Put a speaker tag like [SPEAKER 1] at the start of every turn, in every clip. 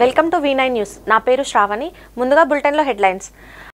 [SPEAKER 1] Welcome to V nine news నా పేరు శ్రావణి ముందుగా బులెటిన్లో హెడ్లైన్స్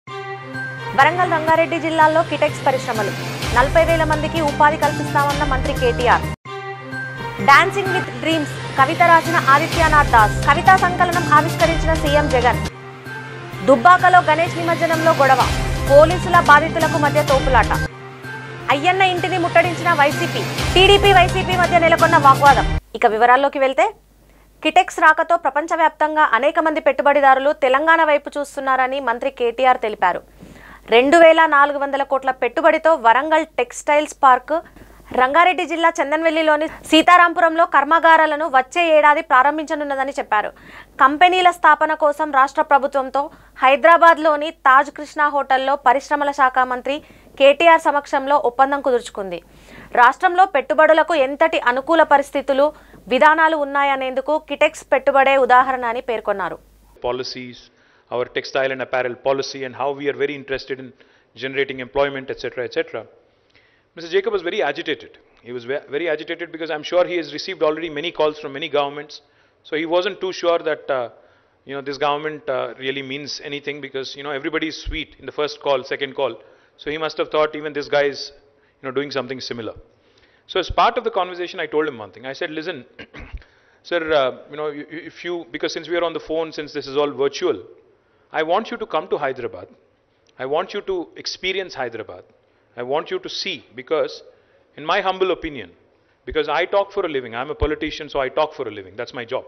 [SPEAKER 1] వరంగల్ రంగారెడ్డి జిల్లాల్లో కిటెక్స్ పరిశ్రమలు నలభై వేల మందికి ఉపాధి కల్పిస్తామన్న మంత్రి కేటీఆర్ డాన్సింగ్ విత్ డ్రీమ్స్ కవిత రాసిన ఆదిత్యనాథ్ దాస్ కవితా సంకలనం ఆవిష్కరించిన సీఎం జగన్ దుబ్బాకలో గణేష్ నిమజ్జనంలో గొడవ పోలీసుల బాధితులకు మధ్య తోపులాట అయ్యన్న ఇంటిని ముట్టడించిన వైసీపీ టీడీపీ వైసీపీ మధ్య నెలకొన్న వాగ్వాదం ఇక వివరాల్లోకి వెళ్తే కిటెక్స్ రాకతో ప్రపంచవ్యాప్తంగా అనేక మంది పెట్టుబడిదారులు తెలంగాణ వైపు చూస్తున్నారని మంత్రి కేటీఆర్ తెలిపారు రెండు వేల నాలుగు వందల కోట్ల పెట్టుబడితో వరంగల్ టెక్స్టైల్స్ పార్క్ రంగారెడ్డి జిల్లా చందన్వెల్లిలోని సీతారాంపురంలో కర్మాగారాలను వచ్చే ఏడాది ప్రారంభించనున్నదని చెప్పారు కంపెనీల స్థాపన కోసం రాష్ట్ర ప్రభుత్వంతో హైదరాబాద్లోని తాజ్ కృష్ణ హోటల్లో పరిశ్రమల శాఖ మంత్రి కేటీఆర్ సమక్షంలో ఒప్పందం కుదుర్చుకుంది రాష్ట్రంలో పెట్టుబడులకు ఎంతటి అనుకూల పరిస్థితులు విధానాలు ఉన్నాయనేందుకు కిటెక్స్ పెట్టుబడే ఉదాహరణ అని పేర్కొన్నారు
[SPEAKER 2] policies, our textile and apparel policy, and how we are very interested in generating employment, etc., etc. Mr. Jacob was very agitated. He was ve- very agitated because I'm sure he has received already many calls from many governments. So he wasn't too sure that uh, you know this government uh, really means anything because you know everybody is sweet in the first call, second call. So he must have thought even this guy is you know doing something similar. So as part of the conversation, I told him one thing. I said, listen, sir, uh, you know, you- you- if you because since we are on the phone, since this is all virtual, I want you to come to Hyderabad. I want you to experience Hyderabad. I want you to see because, in my humble opinion, because I talk for a living, I'm a politician, so I talk for a living. That's my job.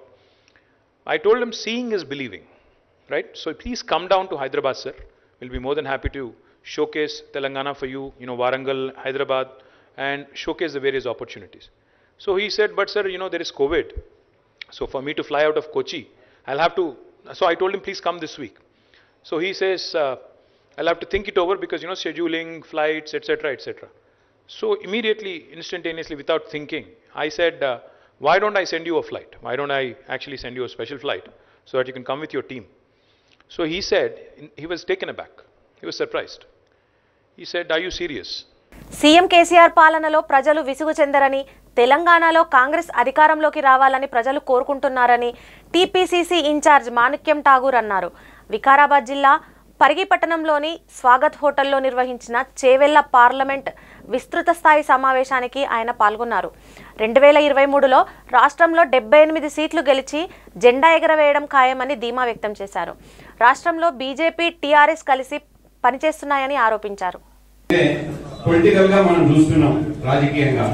[SPEAKER 2] I told him, seeing is believing, right? So please come down to Hyderabad, sir. We'll be more than happy to showcase Telangana for you, you know, Warangal, Hyderabad, and showcase the various opportunities. So he said, but sir, you know, there is COVID. So for me to fly out of Kochi, I'll have to. So I told him, please come this week. So he says, uh, I'll have to think it over because, you know, scheduling, flights, etc., etc. So immediately, instantaneously, without thinking, I said, uh, why don't I send you a flight? Why don't I actually send you a special flight so that you can come with your team? So he said, he was taken aback. He was surprised. He said, Are you serious?
[SPEAKER 1] CM KCR పాలనలో ప్రజలు విసుగు చెందరని తెలంగాణలో కాంగ్రెస్ అధికారంలోకి రావాలని ప్రజలు కోరుకుంటున్నారని TPCC incharge Manickam Tagore అన్నారు వికారాబాద్ జిల్లా పరిగిపట్టణంలోని స్వాగత్ హోటల్లో నిర్వహించిన చేవెళ్ల పార్లమెంట్ విస్తృత స్థాయి సమావేశానికి ఆయన పాల్గొన్నారు రెండు వేల ఇరవై మూడులో రాష్ట్రంలో డెబ్బై ఎనిమిది సీట్లు గెలిచి జెండా ఎగరవేయడం ఖాయమని ధీమా వ్యక్తం చేశారు రాష్ట్రంలో బీజేపీ టీఆర్ఎస్ కలిసి పనిచేస్తున్నాయని ఆరోపించారు
[SPEAKER 3] పొలిటికల్ గా మనం చూస్తున్నాం రాజకీయంగా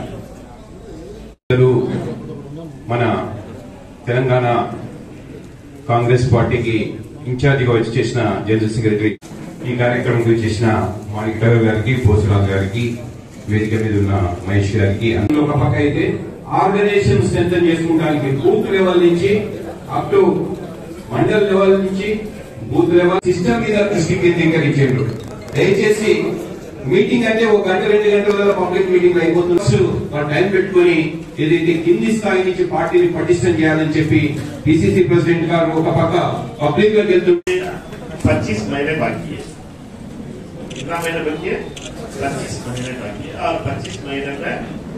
[SPEAKER 3] అసలు మన తెలంగాణ కాంగ్రెస్ పార్టీకి ఇన్ఛార్జిగా వచ్చి చేసిన జనరల్ సెక్రటరీ ఈ కార్యక్రమం గురించి చేసిన మాణిక్ రావు గారికి పోసరాజు గారికి వేదిక మీద ఉన్న మహేష్ గారికి అందులో ఒక పక్క అయితే ఆర్గనైజేషన్ స్ట్రెంగ్ చేసుకోవడానికి బూత్ లెవెల్ నుంచి అప్ టు మండల్ లెవెల్ నుంచి బూత్ లెవెల్ సిస్టమ్ మీద దృష్టి కేంద్రీకరించారు దయచేసి మీటింగ్ అంటే ఒక గంట రెండు గంటల పబ్లిక్ మీటింగ్ అయిపోతుంది ఆ టైం పెట్టుకుని ఏదైతే కింది స్థాయి నుంచి పార్టీని పటిష్టం చేయాలని చెప్పి పిసిసి ప్రెసిడెంట్ గారు ఒక పక్క పబ్లిక్ లోకి వెళ్తుంటే
[SPEAKER 4] पच्चीस महीने बाकी है कितना महीने बाकी है पच्चीस महीने बाकी है और पच्चीस महीने में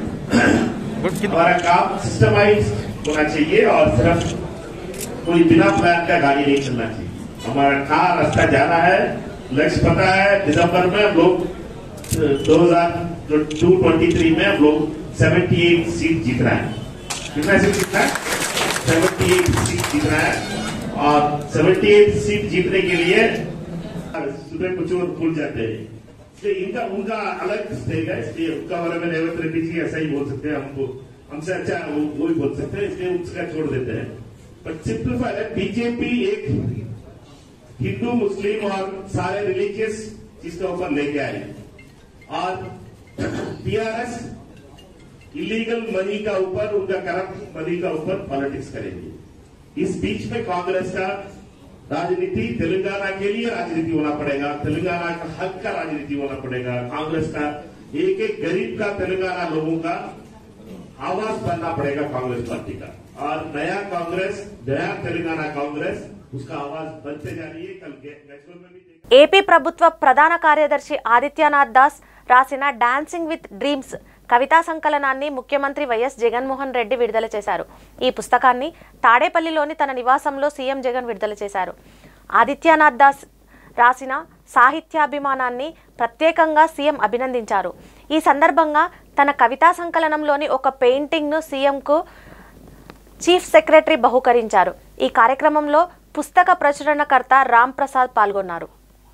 [SPEAKER 4] हमारा काम सिस्टमाइज होना चाहिए और सिर्फ कोई बिना प्लान का गाड़ी नहीं चलना चाहिए हमारा कहाँ रास्ता जाना है लक्ष्य पता है दिसंबर में हम लोग दो हजार टू ट्वेंटी थ्री में हम लोग सेवेंटी एट सीट जीतना है कितना सीट जीतना है सेवेंटी एट सीट जीतना है और 78 सीट जीतने के लिए सुबह कुछ और भूल जाते हैं इसलिए इनका उनका अलग स्टेज है इसलिए उनका बारे में रेवंत रेड्डी जी ऐसा ही बोल सकते हैं हमको हमसे अच्छा वो, वो ही बोल सकते हैं इसलिए उसका छोड़ देते हैं बट सिंप्लीफाई है बीजेपी एक हिंदू मुस्लिम और सारे रिलीजियस इसके ऊपर लेके आई और टीआरएस इलीगल मनी का ऊपर उनका करप्ट मनी का ऊपर पॉलिटिक्स करेंगे इस बीच में कांग्रेस का राजनीति तेलंगाना के लिए राजनीति होना पड़ेगा तेलंगाना का हक का राजनीति होना पड़ेगा कांग्रेस का एक एक गरीब का तेलंगाना लोगों का आवाज बनना पड़ेगा कांग्रेस पार्टी का और नया कांग्रेस नया तेलंगाना कांग्रेस उसका आवाज बनते जा रही है कल नेशनल में भी
[SPEAKER 1] ఏపీ ప్రభుత్వ ప్రధాన కార్యదర్శి ఆదిత్యనాథ్ దాస్ రాసిన డాన్సింగ్ విత్ డ్రీమ్స్ కవితా సంకలనాన్ని ముఖ్యమంత్రి వైఎస్ జగన్మోహన్ రెడ్డి విడుదల చేశారు ఈ పుస్తకాన్ని తాడేపల్లిలోని తన నివాసంలో సీఎం జగన్ విడుదల చేశారు ఆదిత్యనాథ్ దాస్ రాసిన సాహిత్యాభిమానాన్ని ప్రత్యేకంగా సీఎం అభినందించారు ఈ సందర్భంగా తన కవితా సంకలనంలోని ఒక పెయింటింగ్ను సీఎంకు చీఫ్ సెక్రటరీ బహుకరించారు ఈ కార్యక్రమంలో పుస్తక ప్రచురణకర్త రామ్ ప్రసాద్ పాల్గొన్నారు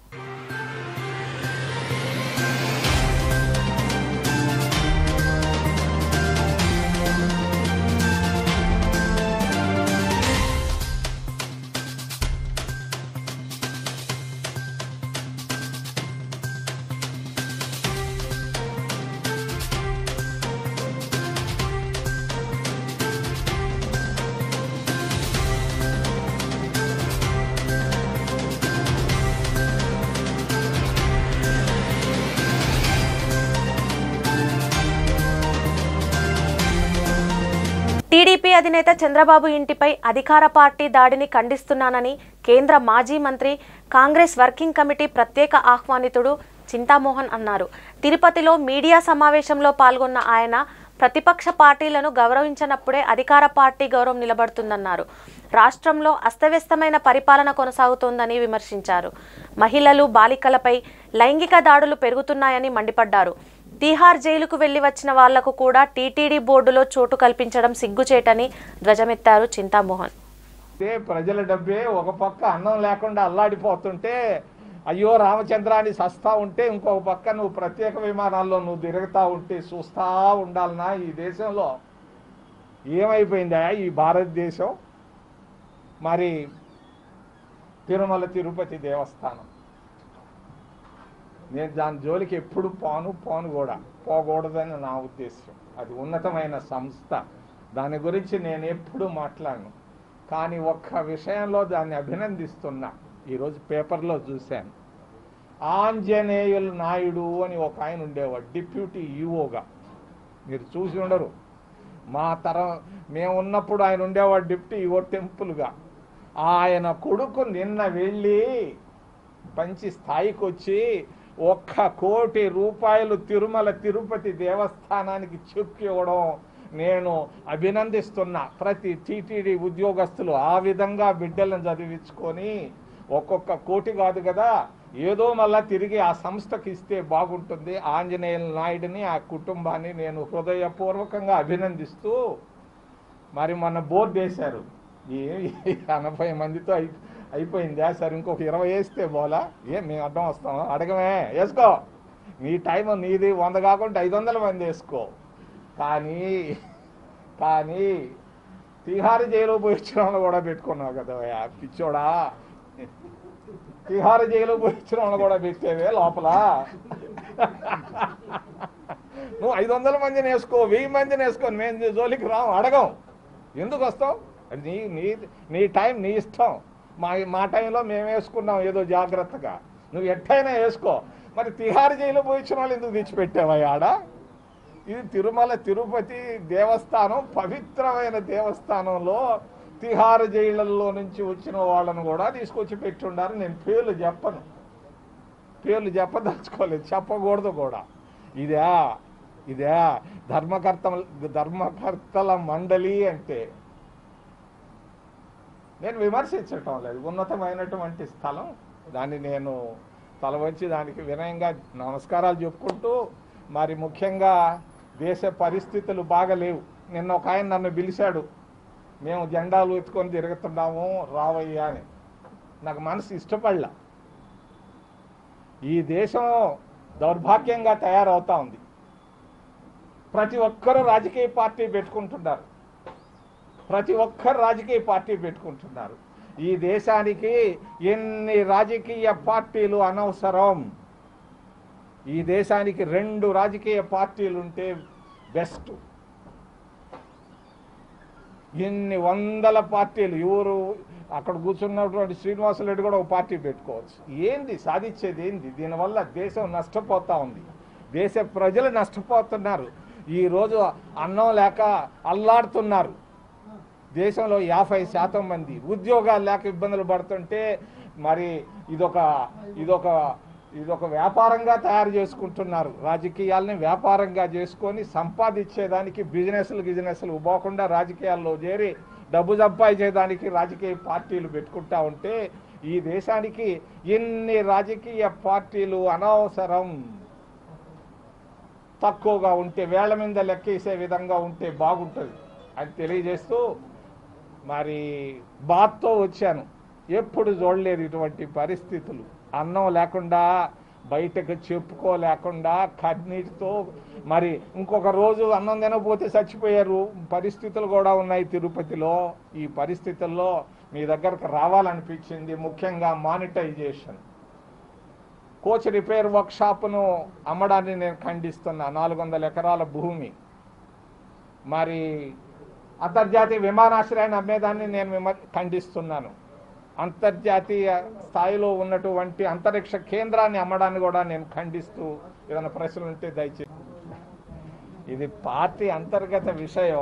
[SPEAKER 1] టీడీపీ అధినేత చంద్రబాబు ఇంటిపై అధికార పార్టీ దాడిని ఖండిస్తున్నానని కేంద్ర మాజీ మంత్రి కాంగ్రెస్ వర్కింగ్ కమిటీ ప్రత్యేక ఆహ్వానితుడు చింతామోహన్ అన్నారు తిరుపతిలో మీడియా సమావేశంలో పాల్గొన్న ఆయన ప్రతిపక్ష పార్టీలను గౌరవించనప్పుడే అధికార పార్టీ గౌరవం నిలబడుతుందన్నారు రాష్ట్రంలో అస్తవ్యస్తమైన పరిపాలన కొనసాగుతోందని విమర్శించారు మహిళలు బాలికలపై లైంగిక దాడులు పెరుగుతున్నాయని మండిపడ్డారు తీహార్ జైలుకు వెళ్లి వచ్చిన వాళ్లకు కూడా టీటీడీ బోర్డులో చోటు కల్పించడం సిగ్గుచేటని ధ్వజమెత్తారు చింతామోహన్
[SPEAKER 5] ఇదే ప్రజల డబ్బే ఒక పక్క అన్నం లేకుండా అల్లాడిపోతుంటే అయ్యో రామచంద్రాన్ని సస్తా ఉంటే ఇంకొక పక్క నువ్వు ప్రత్యేక విమానాల్లో నువ్వు తిరుగుతా ఉంటే చూస్తా ఉండాలనా ఈ దేశంలో ఏమైపోయిందా ఈ భారతదేశం మరి తిరుమల తిరుపతి దేవస్థానం నేను దాని జోలికి ఎప్పుడు పోను పోను కూడా పోకూడదని నా ఉద్దేశం అది ఉన్నతమైన సంస్థ దాని గురించి నేను ఎప్పుడు మాట్లాడను కానీ ఒక్క విషయంలో దాన్ని అభినందిస్తున్నా ఈరోజు పేపర్లో చూశాను ఆంజనేయులు నాయుడు అని ఒక ఆయన ఉండేవాడు డిప్యూటీ ఈఓగా మీరు చూసి ఉండరు మా తరం మేము ఉన్నప్పుడు ఆయన ఉండేవాడు డిప్యూటీ ఈఓ టెంపుల్గా ఆయన కొడుకు నిన్న వెళ్ళి మంచి స్థాయికి వచ్చి ఒక్క కోటి రూపాయలు తిరుమల తిరుపతి దేవస్థానానికి చెక్ ఇవ్వడం నేను అభినందిస్తున్నా ప్రతి టీటీడీ ఉద్యోగస్తులు ఆ విధంగా బిడ్డలను చదివించుకొని ఒక్కొక్క కోటి కాదు కదా ఏదో మళ్ళా తిరిగి ఆ సంస్థకి ఇస్తే బాగుంటుంది ఆంజనేయ నాయుడిని ఆ కుటుంబాన్ని నేను హృదయపూర్వకంగా అభినందిస్తూ మరి మన బోర్డు వేశారు ఏ ఎనభై మందితో అయి అయిపోయిందా సరే ఇంకొక ఇరవై వేస్తే బోలా ఏం మేము అడ్డం వస్తాం అడగమే వేసుకో నీ టైం నీది వంద కాకుండా ఐదు వందల మంది వేసుకో కానీ కానీ తిహారు జైలు పోయి వచ్చిన వాళ్ళు కూడా పెట్టుకున్నావు కదా ఓయా, పిచ్చోడా తిహారు జైలు పోయి వచ్చిన వాళ్ళు కూడా పెట్టేవే లోపల నువ్వు ఐదు వందల మందిని వేసుకో వెయ్యి మందిని వేసుకో మేము జోలికి రాం అడగం ఎందుకు వస్తావు అది నీ నీ నీ టైం నీ ఇష్టం మా మా టైంలో మేము వేసుకున్నాం ఏదో జాగ్రత్తగా నువ్వు ఎట్టయినా వేసుకో మరి తిహార్ జైలు పోయించిన వాళ్ళు ఎందుకు తెచ్చిపెట్టావా ఆడ ఇది తిరుమల తిరుపతి దేవస్థానం పవిత్రమైన దేవస్థానంలో తిహార్ జైళ్ళల్లో నుంచి వచ్చిన వాళ్ళను కూడా తీసుకొచ్చి పెట్టుండారు నేను పేర్లు చెప్పను పేర్లు చెప్పదలుచుకోలేదు చెప్పకూడదు కూడా ఇదే ఇదే ధర్మకర్త ధర్మకర్తల మండలి అంటే నేను విమర్శించటం లేదు ఉన్నతమైనటువంటి స్థలం దాన్ని నేను తల వంచి దానికి వినయంగా నమస్కారాలు చెప్పుకుంటూ మరి ముఖ్యంగా దేశ పరిస్థితులు బాగలేవు నిన్న ఒక ఆయన నన్ను పిలిచాడు మేము జెండాలు ఎత్తుకొని తిరుగుతున్నాము రావయ్యా అని నాకు మనసు ఇష్టపడలా ఈ దేశం దౌర్భాగ్యంగా తయారవుతా ఉంది ప్రతి ఒక్కరూ రాజకీయ పార్టీ పెట్టుకుంటున్నారు ప్రతి ఒక్కరు రాజకీయ పార్టీ పెట్టుకుంటున్నారు ఈ దేశానికి ఎన్ని రాజకీయ పార్టీలు అనవసరం ఈ దేశానికి రెండు రాజకీయ పార్టీలు ఉంటే బెస్ట్ ఎన్ని వందల పార్టీలు ఎవరు అక్కడ కూర్చున్నటువంటి శ్రీనివాసరెడ్డి కూడా ఒక పార్టీ పెట్టుకోవచ్చు ఏంది సాధించేది ఏంది దీనివల్ల దేశం నష్టపోతా ఉంది దేశ ప్రజలు నష్టపోతున్నారు ఈరోజు అన్నం లేక అల్లాడుతున్నారు దేశంలో యాభై శాతం మంది ఉద్యోగాలు లేక ఇబ్బందులు పడుతుంటే మరి ఇదొక ఇదొక ఇది ఒక వ్యాపారంగా తయారు చేసుకుంటున్నారు రాజకీయాల్ని వ్యాపారంగా చేసుకొని సంపాదించేదానికి బిజినెస్లు గిజినెస్లు పోకుండా రాజకీయాల్లో చేరి డబ్బు సంపాదించేదానికి రాజకీయ పార్టీలు పెట్టుకుంటా ఉంటే ఈ దేశానికి ఎన్ని రాజకీయ పార్టీలు అనవసరం తక్కువగా ఉంటే వేళ్ల మీద లెక్కేసే విధంగా ఉంటే బాగుంటుంది అని తెలియజేస్తూ మరి బాత్తో వచ్చాను ఎప్పుడు చూడలేదు ఇటువంటి పరిస్థితులు అన్నం లేకుండా బయటకు చెప్పుకోలేకుండా కన్నీటితో మరి ఇంకొక రోజు అన్నం తినకపోతే చచ్చిపోయారు పరిస్థితులు కూడా ఉన్నాయి తిరుపతిలో ఈ పరిస్థితుల్లో మీ దగ్గరకు రావాలనిపించింది ముఖ్యంగా మానిటైజేషన్ కోచ్ రిపేర్ వర్క్ షాప్ను అమ్మడాన్ని నేను ఖండిస్తున్నా నాలుగు వందల ఎకరాల భూమి మరి అంతర్జాతీయ విమానాశ్రయాన్ని అమ్మేదాన్ని నేను విమ- ఖండిస్తున్నాను అంతర్జాతీయ స్థాయిలో ఉన్నటువంటి అంతరిక్ష కేంద్రాన్ని అమ్మడాన్ని కూడా నేను ఖండిస్తూ ఏదైనా ప్రశ్నలు ఉంటే దయచేసి ఇది పార్టీ అంతర్గత విషయం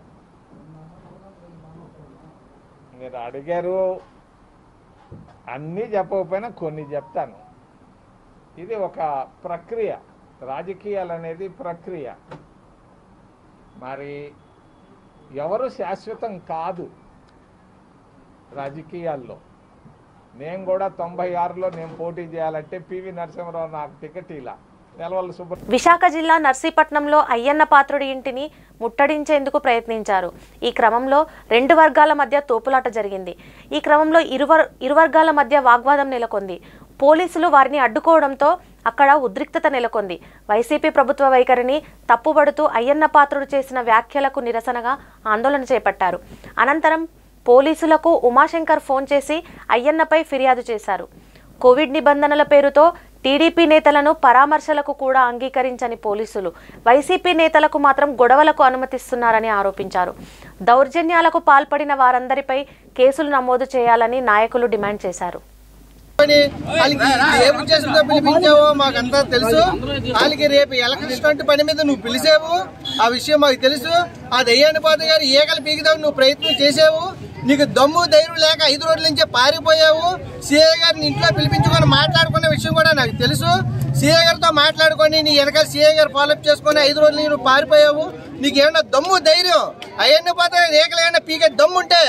[SPEAKER 5] మీరు అడిగారు అన్నీ చెప్పకపోయినా కొన్ని చెప్తాను ఇది ఒక ప్రక్రియ రాజకీయాలు అనేది ప్రక్రియ మరి ఎవరు శాశ్వతం కాదు రాజకీయాల్లో నేను కూడా తొంభై ఆరులో నేను పోటీ చేయాలంటే పివి నరసింహరావు నాకు టికెట్ ఇలా నెలవల్ల సుబ్బ
[SPEAKER 1] విశాఖ జిల్లా నర్సీపట్నంలో అయ్యన్న పాత్రుడి ఇంటిని ముట్టడించేందుకు ప్రయత్నించారు ఈ క్రమంలో రెండు వర్గాల మధ్య తోపులాట జరిగింది ఈ క్రమంలో ఇరువర్ ఇరు వర్గాల మధ్య వాగ్వాదం నెలకొంది పోలీసులు వారిని అడ్డుకోవడంతో అక్కడ ఉద్రిక్తత నెలకొంది వైసీపీ ప్రభుత్వ వైఖరిని తప్పుబడుతూ అయ్యన్న పాత్రుడు చేసిన వ్యాఖ్యలకు నిరసనగా ఆందోళన చేపట్టారు అనంతరం పోలీసులకు ఉమాశంకర్ ఫోన్ చేసి అయ్యన్నపై ఫిర్యాదు చేశారు కోవిడ్ నిబంధనల పేరుతో టీడీపీ నేతలను పరామర్శలకు కూడా అంగీకరించని పోలీసులు వైసీపీ నేతలకు మాత్రం గొడవలకు అనుమతిస్తున్నారని ఆరోపించారు దౌర్జన్యాలకు పాల్పడిన వారందరిపై కేసులు నమోదు చేయాలని నాయకులు డిమాండ్ చేశారు
[SPEAKER 6] అని వాళ్ళకి రేపు చేసిన పిలిపించావో మాకంతా తెలుసు వాళ్ళకి రేపు ఎలక్ట్రిసిటీ పని మీద నువ్వు పిలిచావు ఆ విషయం మాకు తెలుసు ఆ దయ్యాన్ని పాత గారు ఈగలు పీకుదావు నువ్వు ప్రయత్నం చేసావు నీకు దమ్ము ధైర్యం లేక ఐదు రోజుల నుంచే పారిపోయావు సీఏ గారిని ఇంట్లో పిలిపించుకొని మాట్లాడుకునే విషయం కూడా నాకు తెలుసు సీఏ గారితో మాట్లాడుకొని నీ వెనకాల సీఏ గారు ఫాలోఅప్ చేసుకొని ఐదు రోజులు నువ్వు పారిపోయావు నీకేమన్నా దమ్ము ధైర్యం అవన్నీ పోతే ఏకలు ఏమన్నా పీకే దమ్ము ఉంటే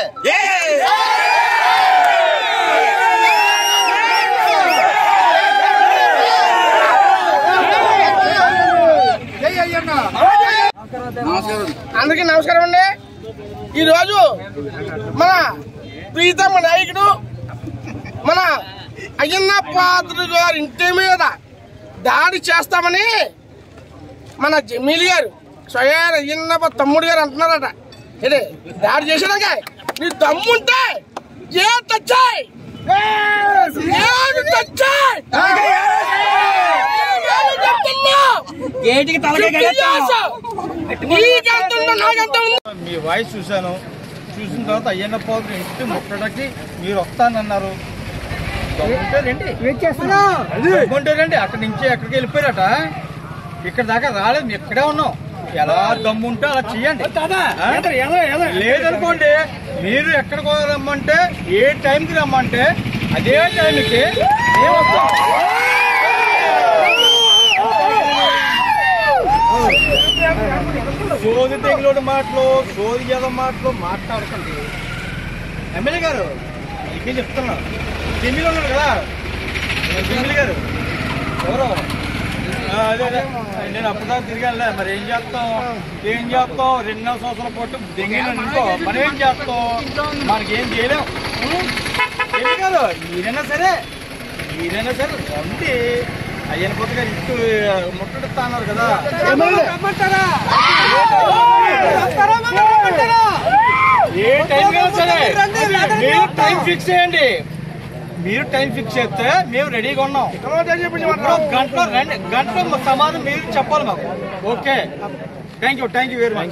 [SPEAKER 6] అందరికీ నమస్కారం అండి ఈరోజు మన ప్రీతమ్మ నాయకుడు మన అయ్యన్న పాత్ర గారి ఇంటి మీద దాడి చేస్తామని మన జమీలి గారు స్వయాన అయ్యన్న తమ్ముడు గారు అంటున్నారట ఇది దాడి చేసాక నీ దమ్ముంటే ఏ తెచ్చాయి
[SPEAKER 7] గేటికి
[SPEAKER 6] మీ వాయిస్ చూశాను చూసిన తర్వాత అయ్యన్న పాత్ర ఇంటి ముట్టడానికి మీరు వస్తానన్నారు దమ్ముంటే రండి దమ్ముంటే రండి అక్కడి నుంచి ఎక్కడికి వెళ్ళిపోయారట ఇక్కడ దాకా రాలేదు మేము ఇక్కడే ఉన్నాం ఎలా దమ్ముంటే అలా చెయ్యండి ఆ? లేదనుకోండి మీరు ఎక్కడికి రమ్మంటే ఏ టైంకి రమ్మంటే అదే టైంకి మేము వస్తాం సోది తెగులోడి మాటలు సోది చేద మాటలు మాట్లాడకండి ఎమ్మెల్యే గారు ఇంకే చెప్తున్నా జమీలు ఉన్నారు కదా జమీల్ గారు ఎవరు ఆ, అదే అదే నేను అప్పుదాకా తిరిగానులే మరి ఏం చేస్తాం ఏం చేస్తాం రెండున్నర సంవత్సరాల పాటు దెంగిన ఇంకో మనం ఏం చేస్తాం మనకి ఏం చేయలేం జమీల్ గారు మీరైనా సరే మీరైనా సరే రండి అయ్యన పొద్దు గారు ఇటు ముట్టడిస్తా అన్నారు కదా ఏ టైం కైనా సరే మీరు టైం ఫిక్స్ చేయండి మీరు టైం ఫిక్స్ చేస్తే మేము రెడీగా ఉన్నాం ఇప్పుడు గంటలో రెండు గంటలో సమాధానం మీరు చెప్పాలి మాకు okay thank you thank you very much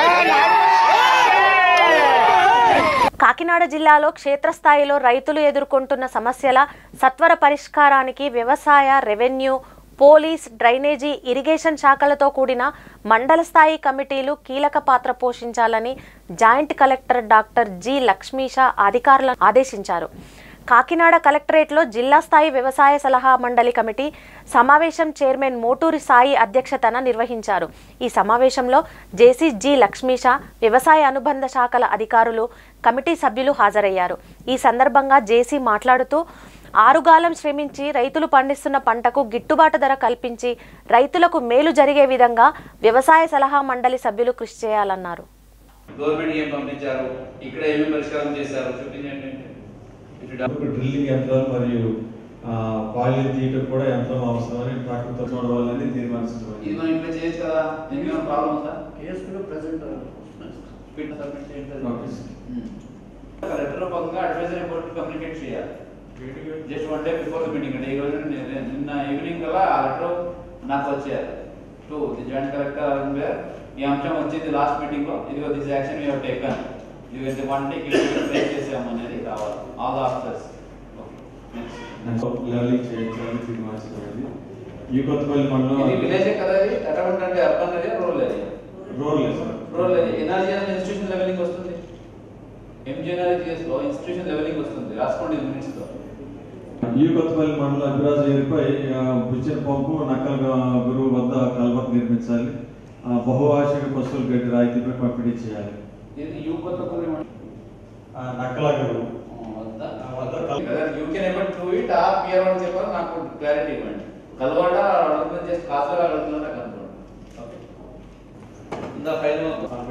[SPEAKER 1] Kakinada జిల్లాలో క్షేత్రస్థాయిలో రైతులు ఎదుర్కొంటున్న సమస్యల సత్వర పరిష్కారానికి వ్యవసాయ రెవెన్యూ పోలీస్ డ్రైనేజీ ఇరిగేషన్ శాఖలతో కూడిన మండల స్థాయి కమిటీలు కీలక పాత్ర పోషించాలని joint collector doctor G Lakshmisha అధికారులను ఆదేశించారు కాకినాడ కలెక్టరేట్లో జిల్లా స్థాయి వ్యవసాయ సలహా మండలి కమిటీ సమావేశం చైర్మన్ మోటూరి సాయి అధ్యక్షతన నిర్వహించారు ఈ సమావేశంలో జేసీ జి లక్ష్మీష వ్యవసాయ అనుబంధ శాఖల అధికారులు కమిటీ సభ్యులు హాజరయ్యారు ఈ సందర్భంగా జేసీ మాట్లాడుతూ ఆరుగాలం శ్రమించి రైతులు పండిస్తున్న పంటకు గిట్టుబాటు ధర కల్పించి రైతులకు మేలు జరిగే విధంగా వ్యవసాయ సలహా మండలి సభ్యులు కృషి చేయాలన్నారు
[SPEAKER 7] గవర్నమెంట్ ఏం పంపించారు ఇక్కడ ఏమేమి పరిష్కారం చేశారు చూపించండి ఇటు డా-
[SPEAKER 8] ఇప్పుడు డ్రిల్లింగ్ యంత్రాలు మరియు ఆ, పాలు తీయటం కూడా యంత్రం అవసరమని ట్రాక్టర్తో చూడవాలని తీర్మానిస్తున్నాం
[SPEAKER 7] ఇది మనం ఇంట్లో చేయొచ్చు కదా ఏమైనా ప్రాబ్లం ఉందా case present fit submit
[SPEAKER 8] okay sir.
[SPEAKER 7] Letter రూపంగా అడ్వైజరీ రిపోర్ట్ కమ్యూనికేట్ చేయాలి just one day before the meeting అంటే ఈ రోజు ని- నిన్న ఈవినింగ్ కల్లా ఆ లెటర్ నాకు వచ్చేయాలి to the joint collector where ఈ అంశం వచ్చింది లాస్ట్ మీటింగ్ లో ఇదిగో దిస్ యాక్షన్ యూ టేకన్ ఇది ఇది వన్ డే ఫేస్ చేసాము అనేది రావాలి ఆల్ ద ఆఫీసర్స్
[SPEAKER 8] లెవెలింగ్ చేయించాలని తీర్మానిస్తున్నాం ఈ కొత్తపల్లి మండలం
[SPEAKER 7] ఇది విలేజ్ కదా ఇది ఎక్కడ ఉంటుంది urban area rural area
[SPEAKER 8] road లేదు సార్
[SPEAKER 7] రూరల్ ఏరియా ఎన్ఆర్జీ అనేది ఇన్స్టిట్యూషన్ లెవెలింగ్ వస్తుంది ఎంజీఎన్ఆర్జీఎస్ లో ఇన్స్టిట్యూషన్ లెవెలింగ్ వస్తుంది రాసుకోండి మినిట్స్ లో
[SPEAKER 8] ఈ కొత్తపల్లి మండలం అభిరాజు ఏరిపై బుచ్చిన పంపు నక్కల గా- గురువు వద్ద కల్వర్ట్ నిర్మించాలి ఆ, బహువార్షిక పశువుల గడ్డి రాయితీపై పంపిణీ చేయాలి
[SPEAKER 7] ఇది యూ కొత్త కొన్ని
[SPEAKER 8] ఆ, నక్కల గురువు
[SPEAKER 7] you can able to it appear అని చెప్పారు నాకు క్లారిటీ ఇవ్వండి కలవాడ అడుగుతుంది చేసి కాసుగా అడుగుతుందా కనుకోండి ఇందా ఫైల్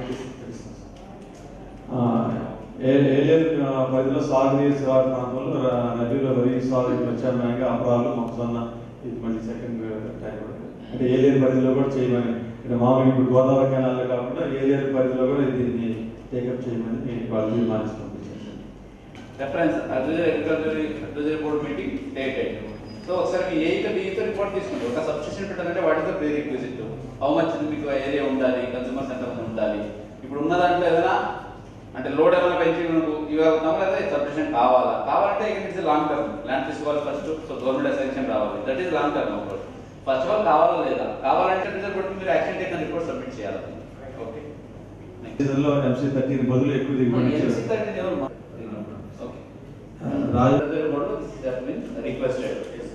[SPEAKER 8] ఆ, ఏ- ఏలేరు ఆ, పరిధిలో సాగునీరు శివారు ప్రాంతంలో ర- నదిలో వరి సాగు ప్రత్యామ్నాయంగా అపరాలు మొక్కజొన్న ఇది మళ్ళీ సెకండ్ టైం అంటే ఏలేరు పరిధిలో కూడా చేయమని ఇక్కడ మామూలుగా ఇప్పుడు గోదావరి కెనాల్లో కాకుండా ఏలేరు పరిధిలో కూడా దీన్ని టేకప్ చేయమని నేను వాళ్ళు తీర్మానించి పంపించాను
[SPEAKER 7] reference advisory agriculture advisory board meeting date అయింది సో ఒకసారి మీ ఏఈతో డిఈతో రిపోర్ట్ తీసుకోండి ఒక సబ్స్టిట్యూషన్ పెట్టాలంటే what is the prerequisite how much మీకు ఏరియా ఉండాలి కన్సూమర్ సెంటర్ ఉండాలి ఇప్పుడు ఉన్న దాంట్లో ఏదైనా అంటే లోడ్ ఏమైనా పెంచి మనకు ఇవ్వగలుగుతాం లేదా సబ్స్టిట్యూషన్ కావాలా కావాలంటే ఇట్స్ లాంగ్ టర్మ్ ల్యాండ్ తీసుకోవాలి ఫస్ట్ సో గవర్నమెంట్ సెలక్షన్ రావాలి that is long term approach first of all కావాలా లేదా కావాలంటే రిజల్ట్ బట్టి మీరు యాక్షన్ టేక్ రిపోర్ట్ సబ్మిట్ చేయాలి ఓకే
[SPEAKER 8] సీజన్లో ఎంసీ థర్టీన్ బదులు ఎక్కువ దిగుబడి ఇచ్చారు.
[SPEAKER 7] ఓకే
[SPEAKER 8] రాజు
[SPEAKER 7] రిక్వెస్టెడ్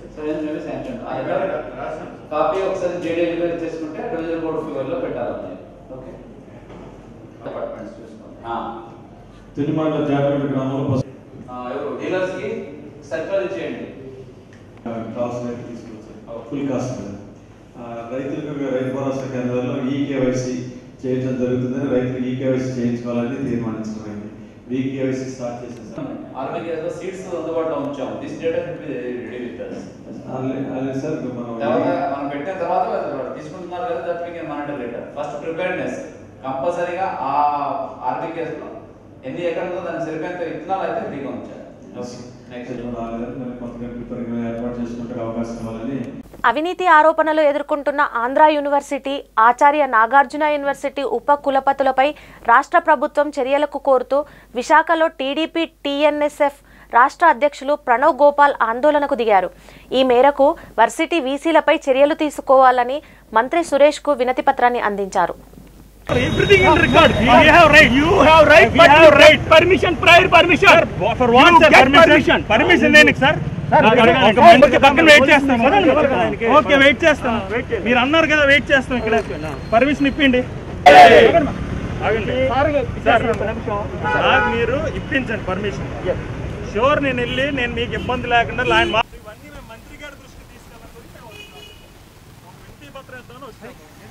[SPEAKER 7] కాపీ ఒకసారి జేడీ చేసుకుంటే అడ్వైజర్ బోర్డ్ ఫీవర్ లో పెట్టాలి ఓకే డిపార్ట్మెంట్స్ చూసుకోండి ఆ,
[SPEAKER 8] తునిమాడ జాగ్రత్త గ్రామంలో పశు
[SPEAKER 7] ఆ, ఎవరు డీలర్స్ కి సర్కులర్ చేయండి
[SPEAKER 8] కాస్ట్ తీసుకొచ్చారు ఫుల్ కాస్ట్ మీద. ఆ, రైతులకు రైతు భరోసా కేంద్రాల్లో ఈ కేవైసీ చేయడం జరుగుతుందని రైతులు ఈ కేవైసీ చేయించుకోవాలని తీర్మానించడమైంది ఈ కేవైసీ స్టార్ట్ చేసేసాం
[SPEAKER 7] ఆర్బీకేఎస్ లో సీట్స్ అందుబాటులో ఉంచాం this data should be ready with us
[SPEAKER 8] అదే సార్
[SPEAKER 7] తర్వాత
[SPEAKER 8] మనం
[SPEAKER 7] మనం పెట్టిన తర్వాత వాళ్ళు తీసుకుంటున్నారు కదా that we can monitor later first preparedness కంపల్సరీగా ఆ ఆర్బీకేఎస్ లో ఎన్ని ఎకరాలు ఉందో దానికి సరిపోయేంత విత్తనాలు అయితే ఫ్రీగా ఉంచాలి నెక్స్ట్
[SPEAKER 8] రాలేదని మరి కొత్తగా ప్రిపేర్ ఏర్పాటు చేసుకుంటే అవకాశం ఇవ్వాలని
[SPEAKER 1] అవినీతి ఆరోపణలు ఎదుర్కొంటున్న ఆంధ్ర యూనివర్సిటీ ఆచార్య నాగార్జున యూనివర్సిటీ ఉప కులపతులపై రాష్ట్ర ప్రభుత్వం చర్యలకు కోరుతూ విశాఖలో టీడీపీ టీఎన్ఎస్ఎఫ్ రాష్ట్ర అధ్యక్షులు ప్రణవ్ గోపాల్ ఆందోళనకు దిగారు ఈ మేరకు వర్సిటీ వీసీలపై చర్యలు తీసుకోవాలని మంత్రి సురేష్కు వినతి పత్రాన్ని అందించారు
[SPEAKER 9] Everything in record. You have right. You have right. We have right. Permission, prior permission. Sir, for what
[SPEAKER 10] You
[SPEAKER 9] sir,
[SPEAKER 10] get
[SPEAKER 9] permission?
[SPEAKER 10] permission.
[SPEAKER 9] Permission దేనికి సార్ ఒక మంచి పక్కన వెయిట్ చేస్తాం ఓకే వెయిట్ చేస్తాం మీరు అన్నారు కదా వెయిట్ చేస్తాం ఇక్కడ పర్మిషన్ ఇప్పిండి ఆగండి. సార్, నాకు మీరు ఇప్పించండి పర్మిషన్ షూర్ నేను వెళ్ళి నేను మీకు ఇబ్బంది లేకుండా లాండ్ ఇవన్నీ మేము మంత్రి గారి దృష్టికి తీసుకెళ్ళాలని మేము వస్తున్నాం. ఒక వినతి పత్రం ఇద్దామని వచ్చాము.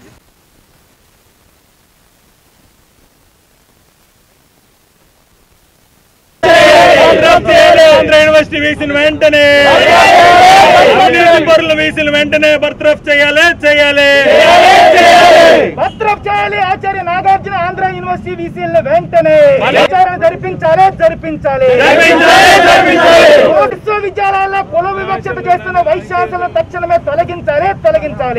[SPEAKER 9] ఆంధ్ర యూనివర్సిటీ వేసిన వెంటనే అవినీతి పరుల వేసిన వెంటనే బర్త్రఫ్ చేయాలి చేయాలి
[SPEAKER 10] భద్రం చేయాలి ఆచార్య నాగార్జున ఆంధ్ర యూనివర్సిటీ వీసీఎల్ వెంటనే విచారణ జరిపించాలి జరిపించాలి విశ్వవిద్యాలయాల్లో కుల వివక్షత చేస్తున్న వైశాఖలు తక్షణమే తొలగించాలి తొలగించాలి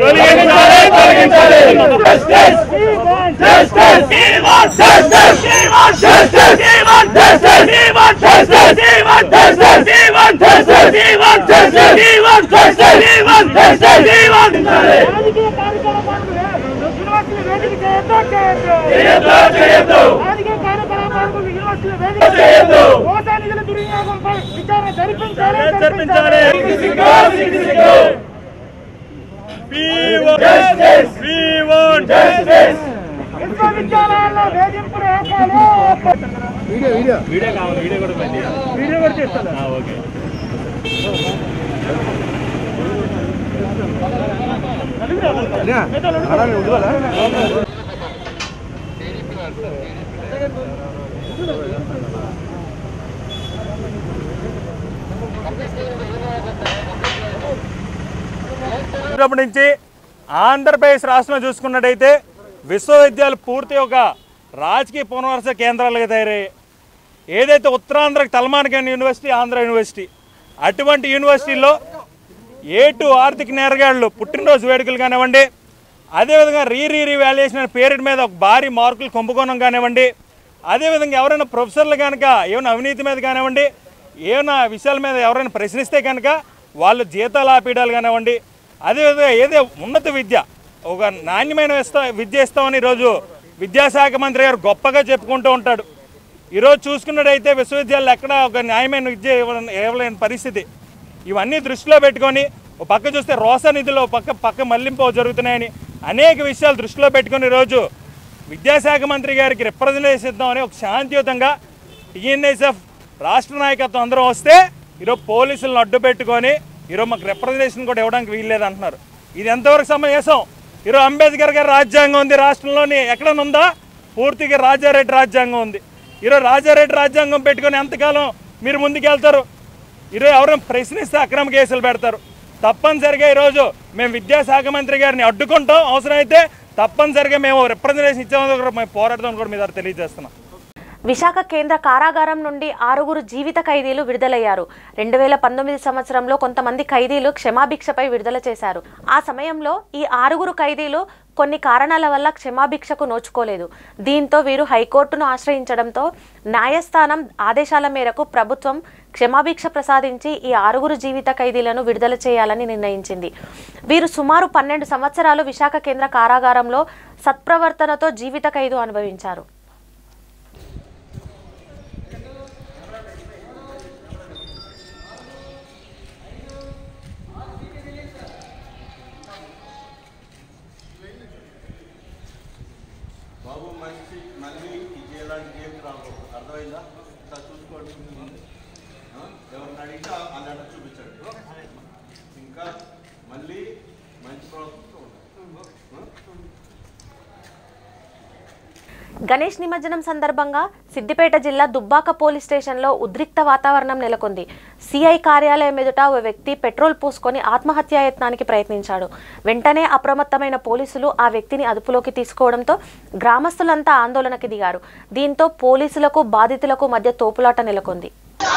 [SPEAKER 10] రాజకీయ కార్యకలాపాలకు యూనివర్సిటీ వేదిక చేయొద్దు చేయొద్దు రాజకీయ కార్యకలాపాలకు యూనివర్సిటీ వేదిక చేయొద్దు ఓటా నిధుల దుర్వినియోగంపై విచారణ జరిపి
[SPEAKER 9] We want
[SPEAKER 10] విశ్వవిద్యాలయాల్లో వేధింపులు ఏకాలు
[SPEAKER 9] వీడియో వీడియో వీడియో కావాలి వీడియో కూడా పెట్టండి వీడియో కూడా చేస్తా ఓకే వచ్చినప్పటి నుంచి ఆంధ్రప్రదేశ్ రాష్ట్రంలో చూసుకున్నట్టయితే విశ్వవిద్యాలయాలు పూర్తి ఒక రాజకీయ పునర్వస కేంద్రాలుగా తయారయ్యాయి ఏదైతే ఉత్తరాంధ్రకి తలమానికైన యూనివర్సిటీ ఆంధ్ర యూనివర్సిటీ అటువంటి యూనివర్సిటీలో ఏటు ఆర్థిక నేరగాళ్ళు పుట్టినరోజు వేడుకలు కానివ్వండి అదేవిధంగా రీ రీ రీవాల్యుయేషన్ అనే పేరిట మీద ఒక భారీ మార్కులు కుంభకోణం కానివ్వండి అదేవిధంగా ఎవరైనా ప్రొఫెసర్లు కనుక ఏమైనా అవినీతి మీద కానివ్వండి ఏమైనా విషయాల మీద ఎవరైనా ప్రశ్నిస్తే కనుక వాళ్ళు జీతాలు ఆపేయడాలు కానివ్వండి అదేవిధంగా ఏదో ఉన్నత విద్య ఒక నాణ్యమైన ఇస్తా విద్య ఇస్తామని ఈరోజు విద్యాశాఖ మంత్రి గారు గొప్పగా చెప్పుకుంటూ ఉంటాడు ఈరోజు చూసుకున్నట్టయితే విశ్వవిద్యాలయాలు ఎక్కడ ఒక న్యాయమైన విద్య ఇవ్వలేని ఇవ్వలేని పరిస్థితి ఇవన్నీ దృష్టిలో పెట్టుకొని ఒక పక్క చూస్తే రోసా నిధులు ఒక పక్క పక్క మళ్లింపు జరుగుతున్నాయని అనేక విషయాలు దృష్టిలో పెట్టుకొని ఈరోజు విద్యాశాఖ మంత్రి గారికి రిప్రజెంటేషన్ ఇద్దామని ఒక శాంతియుతంగా టీఎన్ఎస్ఎఫ్ రాష్ట్ర నాయకత్వం అందరం వస్తే ఈరోజు పోలీసులను అడ్డు పెట్టుకొని ఈరోజు మాకు రిప్రజెంటేషన్ కూడా ఇవ్వడానికి వీల్లేదు అంటున్నారు ఇది ఎంతవరకు సమావేశం ఈరోజు అంబేద్కర్ గారి రాజ్యాంగం ఉంది రాష్ట్రంలోని ఎక్కడైనా ఉందా పూర్తిగా రాజారెడ్డి రాజ్యాంగం ఉంది ఈరోజు రాజారెడ్డి రాజ్యాంగం పెట్టుకొని ఎంతకాలం మీరు ముందుకెళ్తారు ఈరోజు ఎవరైనా ప్రశ్నిస్తే అక్రమ కేసులు పెడతారు తప్పనిసరిగా ఈరోజు మేము విద్యాశాఖ మంత్రి గారిని అడ్డుకుంటాం అవసరమైతే తప్పనిసరిగా మేము రిప్రజెంటేషన్ ఇచ్చామని కూడా మేము పోరాడతామని కూడా మీ దగ్గర తెలియజేస్తున్నాం
[SPEAKER 1] విశాఖ కేంద్ర కారాగారం నుండి ఆరుగురు జీవిత ఖైదీలు విడుదలయ్యారు రెండు వేల పంతొమ్మిది సంవత్సరంలో కొంతమంది ఖైదీలు క్షమాభిక్షపై విడుదల చేశారు ఆ సమయంలో ఈ ఆరుగురు ఖైదీలు కొన్ని కారణాల వల్ల క్షమాభిక్షకు నోచుకోలేదు దీంతో వీరు హైకోర్టును ఆశ్రయించడంతో న్యాయస్థానం ఆదేశాల మేరకు ప్రభుత్వం క్షమాభిక్ష ప్రసాదించి ఈ ఆరుగురు జీవిత ఖైదీలను విడుదల చేయాలని నిర్ణయించింది వీరు సుమారు పన్నెండు సంవత్సరాలు విశాఖ కేంద్ర కారాగారంలో సత్ప్రవర్తనతో జీవిత ఖైదు అనుభవించారు
[SPEAKER 11] బాబు మనిషి మళ్ళీ ఇది ఎలాంటి గేమ్ రావు అర్థమైందా సార్ చూసుకోండి ఆ? ఎవరిని అడిగితే ఆ- ఆ లెటర్ చూపించండి ఇంకా మళ్ళీ మంచి ప్రవర్తనతో ఉండాలి ఆ?
[SPEAKER 1] గణేష్ నిమజ్జనం సందర్భంగా సిద్దిపేట జిల్లా దుబ్బాక పోలీస్ స్టేషన్లో ఉద్రిక్త వాతావరణం నెలకొంది సిఐ కార్యాలయం ఎదుట ఓ వ్యక్తి పెట్రోల్ పోసుకొని ఆత్మహత్యాయత్నానికి ప్రయత్నించాడు వెంటనే అప్రమత్తమైన పోలీసులు ఆ వ్యక్తిని అదుపులోకి తీసుకోవడంతో గ్రామస్తులంతా ఆందోళనకి దిగారు దీంతో పోలీసులకు బాధితులకు మధ్య తోపులాట నెలకొంది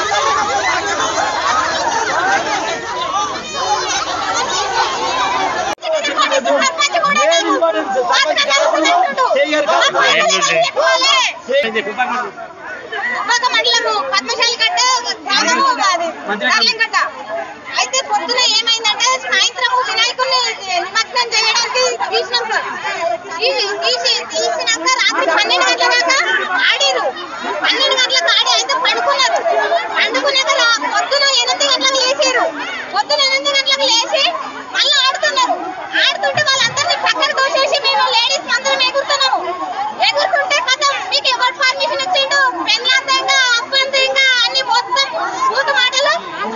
[SPEAKER 12] దుబ్బాక మండలము పద్మశాలి కట్ట గ్రామము అది కట్ట అయితే పొద్దున ఏమైందంటే సాయంత్రం వినాయకుడిని నిమగ్నం చేయడానికి తీసినాం సార్ తీ- తీసి తీసినాక రాత్రి పన్నెండు గంటల దాకా ఆడిరు పన్నెండు గంటలకు ఆడి అయితే పడుకున్నారు పండుకున్నాక రా- పొద్దున ఎనిమిది గంటలకు లేచారు పొద్దున ఎనిమిది గంటలకు లేచి మళ్ళీ ఆడుతున్నారు ఆడుతుంటే వాళ్ళందరినీ పక్కన తోసేసి మేము లేడీస్ అందరం ఎగురుతున్నాము ఎగురుతుంటే కథం మీకు ఎవరు పర్మిషన్ ఇచ్చిండు పెళ్ళంతంగా అప్పంతంగా అన్ని మొత్తం పూత మాటలు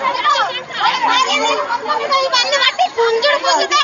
[SPEAKER 12] ఇవన్నీ బట్టి కుంజుడు పుసితే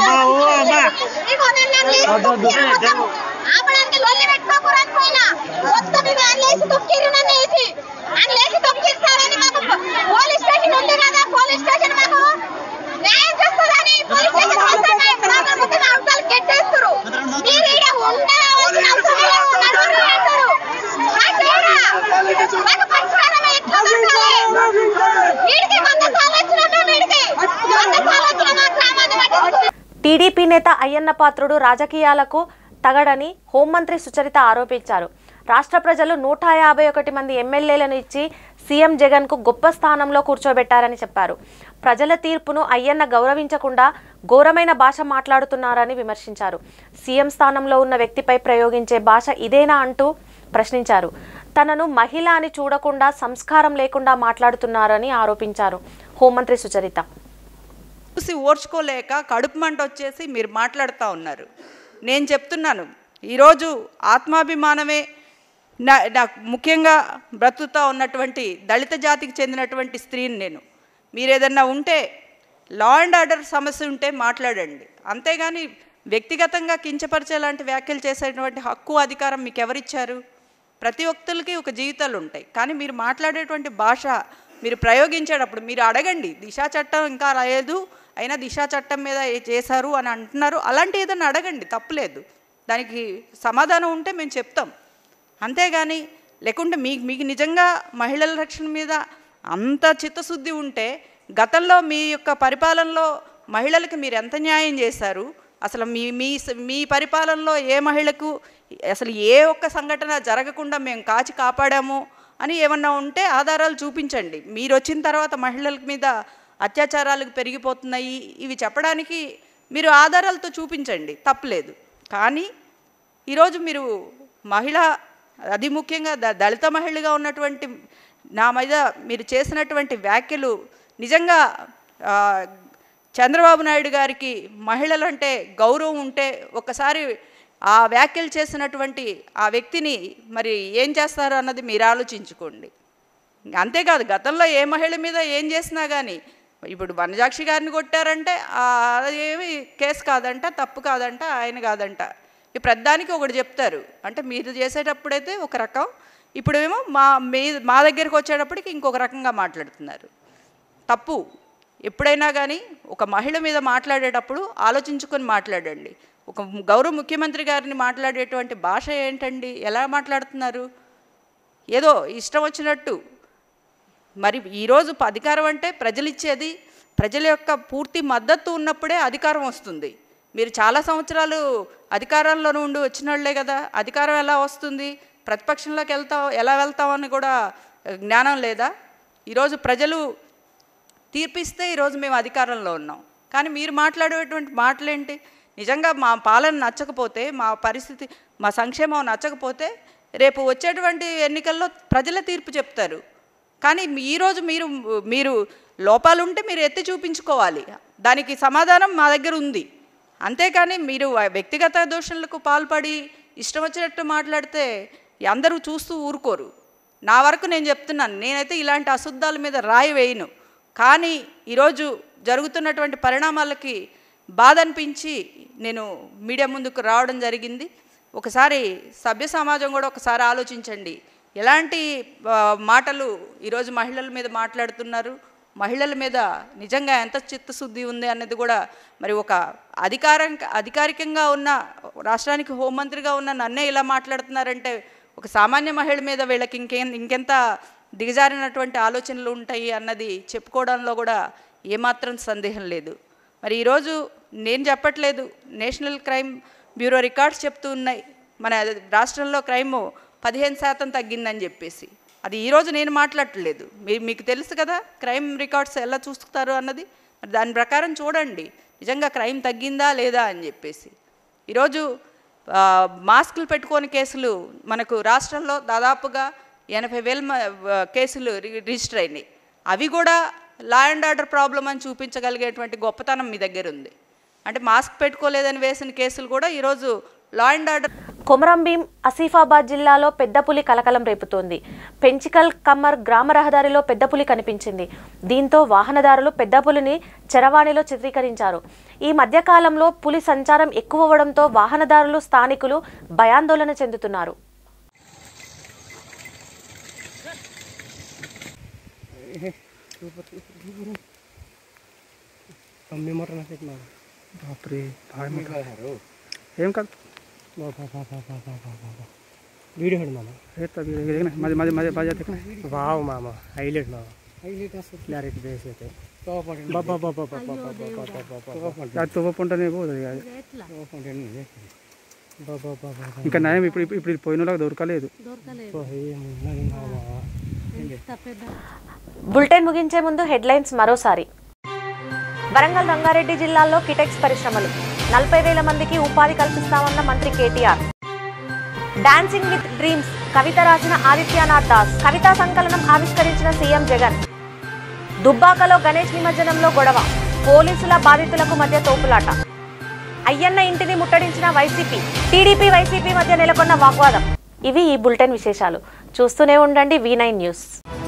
[SPEAKER 12] ఆపడానికి లొల్లి పెట్టుకోకూడని పోయినా మొత్తం ఇవి ఆయన లేచి తొక్కిరు నన్ను వేసి ఆయన లేచి తొక్కిస్తారని మాకు పోలీస్ స్టేషన్ ఉంది కదా పోలీస్ స్టేషన్ మాకు న్యాయం చేస్తుందని పోలీస్ స్టేషన్ వస్తానే కాకపోతే నా అవతల గెట్టేస్తారు మీరు ఈడ ఉండవలసిన అవసరం లేదు నడువురు అంటారు మాకేడా? మాకు పరిష్కారం ఎట్లా దొరకాలి? వీడికి వంద సార్లు వచ్చినా మేము వీడికి వంద సార్లు వచ్చినా మా గ్రామాన్ని పట్టించుకోరు.
[SPEAKER 1] టీడీపీ నేత అయ్యన్న పాత్రుడు రాజకీయాలకు తగడని హోంమంత్రి సుచరిత ఆరోపించారు రాష్ట్ర ప్రజలు నూట యాభై ఒకటి మంది ఎమ్మెల్యేలను ఇచ్చి సీఎం జగన్కు గొప్ప స్థానంలో కూర్చోబెట్టారని చెప్పారు ప్రజల తీర్పును అయ్యన్న గౌరవించకుండా ఘోరమైన భాష మాట్లాడుతున్నారని విమర్శించారు సీఎం స్థానంలో ఉన్న వ్యక్తిపై ప్రయోగించే భాష ఇదేనా అంటూ ప్రశ్నించారు తనను మహిళ అని చూడకుండా సంస్కారం లేకుండా మాట్లాడుతున్నారని ఆరోపించారు హోంమంత్రి సుచరిత
[SPEAKER 13] చూసి ఓర్చుకోలేక కడుపు మంట వచ్చేసి మీరు మాట్లాడుతూ ఉన్నారు నేను చెప్తున్నాను ఈరోజు ఆత్మాభిమానమే నా నాకు ముఖ్యంగా బ్రతుకుతూ ఉన్నటువంటి దళిత జాతికి చెందినటువంటి స్త్రీని నేను మీరు ఏదన్నా ఉంటే లా అండ్ ఆర్డర్ సమస్య ఉంటే మాట్లాడండి అంతేగాని వ్యక్తిగతంగా కించపరిచేలాంటి వ్యాఖ్యలు చేసేటువంటి హక్కు అధికారం మీకు ఎవరిచ్చారు ప్రతి ఒక్కరికి ఒక జీవితాలు ఉంటాయి కానీ మీరు మాట్లాడేటువంటి భాష మీరు ప్రయోగించేటప్పుడు మీరు అడగండి దిశా చట్టం ఇంకా లేదు అయినా దిశా చట్టం మీద ఏ- చేశారు అని అంటున్నారు అలాంటి ఏదైనా అడగండి తప్పులేదు దానికి సమాధానం ఉంటే మేము చెప్తాం అంతేగాని లేకుంటే మీకు మీకు నిజంగా మహిళల రక్షణ మీద అంత చిత్తశుద్ధి ఉంటే గతంలో మీ యొక్క పరిపాలనలో మహిళలకు మీరు ఎంత న్యాయం చేశారు అసలు మీ మీ స- మీ పరిపాలనలో ఏ మహిళకు అసలు ఏ ఒక్క సంఘటన జరగకుండా మేము కాచి కాపాడాము అని ఏమన్నా ఉంటే ఆధారాలు చూపించండి మీరు వచ్చిన తర్వాత మహిళల మీద అత్యాచారాలకు పెరిగిపోతున్నాయి ఇవి చెప్పడానికి మీరు ఆధారాలతో చూపించండి తప్పలేదు కానీ ఈరోజు మీరు మహిళ అది ముఖ్యంగా ద దళిత మహిళగా ఉన్నటువంటి నా మీద మీరు చేసినటువంటి వ్యాఖ్యలు నిజంగా ఆ, చంద్రబాబు నాయుడు గారికి మహిళలంటే గౌరవం ఉంటే ఒకసారి ఆ వ్యాఖ్యలు చేసినటువంటి ఆ వ్యక్తిని మరి ఏం చేస్తారు అన్నది మీరు ఆలోచించుకోండి అంతేకాదు గతంలో ఏ మహిళ మీద ఏం చేసినా కానీ ఇప్పుడు వనజాక్షి గారిని కొట్టారంటే ఆ, అది ఏమి కేసు కాదంట తప్పు కాదంట ఆయన కాదంట ఈ ప్రధానికి ఒకటి చెప్తారు అంటే మీరు చేసేటప్పుడైతే ఒక రకం ఇప్పుడేమో మా మీ మా దగ్గరికి వచ్చేటప్పటికి ఇంకొక రకంగా మాట్లాడుతున్నారు తప్పు ఎప్పుడైనా కానీ ఒక మహిళ మీద మాట్లాడేటప్పుడు ఆలోచించుకొని మాట్లాడండి ఒక గౌరవ ముఖ్యమంత్రి గారిని మాట్లాడేటువంటి భాష ఏంటండి ఎలా మాట్లాడుతున్నారు ఏదో ఇష్టం వచ్చినట్టు మరి ఈరోజు ప- అధికారం అంటే ప్రజలు ఇచ్చేది ప్రజల యొక్క పూర్తి మద్దతు ఉన్నప్పుడే అధికారం వస్తుంది మీరు చాలా సంవత్సరాలు అధికారంలో ఉండి వచ్చిన వాళ్ళే కదా అధికారం ఎలా వస్తుంది ప్రతిపక్షంలోకి వెళ్తాం ఎలా వెళ్తామని కూడా జ్ఞానం లేదా ఈరోజు ప్రజలు తీర్పిస్తే ఈరోజు మేము అధికారంలో ఉన్నాం కానీ మీరు మాట్లాడేటువంటి మాటలేంటి నిజంగా మా పాలన నచ్చకపోతే మా పరిస్థితి మా సంక్షేమం నచ్చకపోతే రేపు వచ్చేటువంటి ఎన్నికల్లో ప్రజల తీర్పు చెప్తారు కానీ మీ- ఈరోజు మీరు మీరు లోపాలు ఉంటే మీరు ఎత్తి చూపించుకోవాలి దానికి సమాధానం మా దగ్గర ఉంది అంతేకాని మీరు ఆ వ్యక్తిగత దోషణలకు పాల్పడి ఇష్టం వచ్చినట్టు మాట్లాడితే అందరూ చూస్తూ ఊరుకోరు నా వరకు నేను చెప్తున్నాను నేనైతే ఇలాంటి అశుద్ధాల మీద రాయి వేయను కానీ ఈరోజు జరుగుతున్నటువంటి పరిణామాలకి బాధ అనిపించి నేను మీడియా ముందుకు రావడం జరిగింది ఒకసారి సభ్య సమాజం కూడా ఒకసారి ఆలోచించండి ఎలాంటి ఆ, మాటలు ఈరోజు మహిళల మీద మాట్లాడుతున్నారు మహిళల మీద నిజంగా ఎంత చిత్తశుద్ధి ఉంది అన్నది కూడా మరి ఒక అధికారం అధికారికంగా ఉన్న రాష్ట్రానికి హోంమంత్రిగా ఉన్న నన్నే ఇలా మాట్లాడుతున్నారంటే ఒక సామాన్య మహిళ మీద వీళ్ళకి ఇంకే ఇంకెంత దిగజారినటువంటి ఆలోచనలు ఉంటాయి అన్నది చెప్పుకోవడంలో కూడా ఏమాత్రం సందేహం లేదు మరి ఈరోజు నేను చెప్పట్లేదు నేషనల్ క్రైమ్ బ్యూరో రికార్డ్స్ చెప్తూ ఉన్నాయి మన రాష్ట్రంలో క్రైమ్ పదిహేను శాతం తగ్గిందని చెప్పేసి అది ఈరోజు నేను మాట్లాడట్లేదు మీ మీకు తెలుసు కదా క్రైమ్ రికార్డ్స్ ఎలా చూస్తారు అన్నది మరి దాని ప్రకారం చూడండి నిజంగా క్రైమ్ తగ్గిందా లేదా అని చెప్పేసి ఈరోజు ఆ, మాస్కులు పెట్టుకోని కేసులు మనకు రాష్ట్రంలో దాదాపుగా ఎనభై వేల మ- ఆ, కేసులు రి- రిజిస్టర్ అయినాయి అవి కూడా లా అండ్ ఆర్డర్ ప్రాబ్లం అని చూపించగలిగేటువంటి గొప్పతనం మీ దగ్గర ఉంది అంటే మాస్క్ పెట్టుకోలేదని వేసిన కేసులు కూడా ఈరోజు law and order
[SPEAKER 1] Komaram Bheem Asifabad జిల్లాలో పెద్ద పులి కలకలం రేపుతోంది పెంచికల్ కమ్మర్ గ్రామ రహదారిలో పెద్ద పులి కనిపించింది దీంతో వాహనదారులు పెద్ద పులిని చరవాణిలో చిత్రీకరించారు ఈ మధ్య కాలంలో పులి సంచారం ఎక్కువ అవ్వడంతో వాహనదారులు స్థానికులు భయాందోళన చెందుతున్నారు
[SPEAKER 10] कमी मोटर नसेल ना बापरे काय मोठा ఏం కాదు వీడియో హెడ్ మామ మధ్య మధ్య మధ్య మధ్య देखना वाव मामा हाईलाइट मामा हाईलाइट असं क्लॅरिटी बेस येते बाबा बाबा बाबा బాబా తువ్వ పొంటనే పోతుంది అది బాబా బాబా ఇంకా నయం ఇప్పుడు ఇప్పుడు ఇప్పుడు పోయిన వాళ్ళకి దొరకలేదు ఏమున్నది మామ
[SPEAKER 1] బులెటిన్ ముగించే ముందు హెడ్లైన్స్ మరోసారి వరంగల్ రంగారెడ్డి జిల్లాల్లో కిటెక్స్ పరిశ్రమలు నలభై వేల మందికి ఉపాధి కల్పిస్తామన్న మంత్రి కేటీఆర్ డాన్సింగ్ విత్ డ్రీమ్స్ కవిత రాసిన ఆదిత్యనాథ్ దాస్ కవితా సంకలనం ఆవిష్కరించిన సీఎం జగన్ దుబ్బాకలో గణేష్ నిమజ్జనంలో గొడవ పోలీసుల బాధితులకు మధ్య తోపులాట అయ్యన్న ఇంటిని ముట్టడించిన వైసీపీ టీడీపీ వైసీపీ మధ్య నెలకొన్న వాగ్వాదం ఇవి ఈ బులెటిన్ విశేషాలు చూస్తూనే ఉండండి వి నైన్ న్యూస్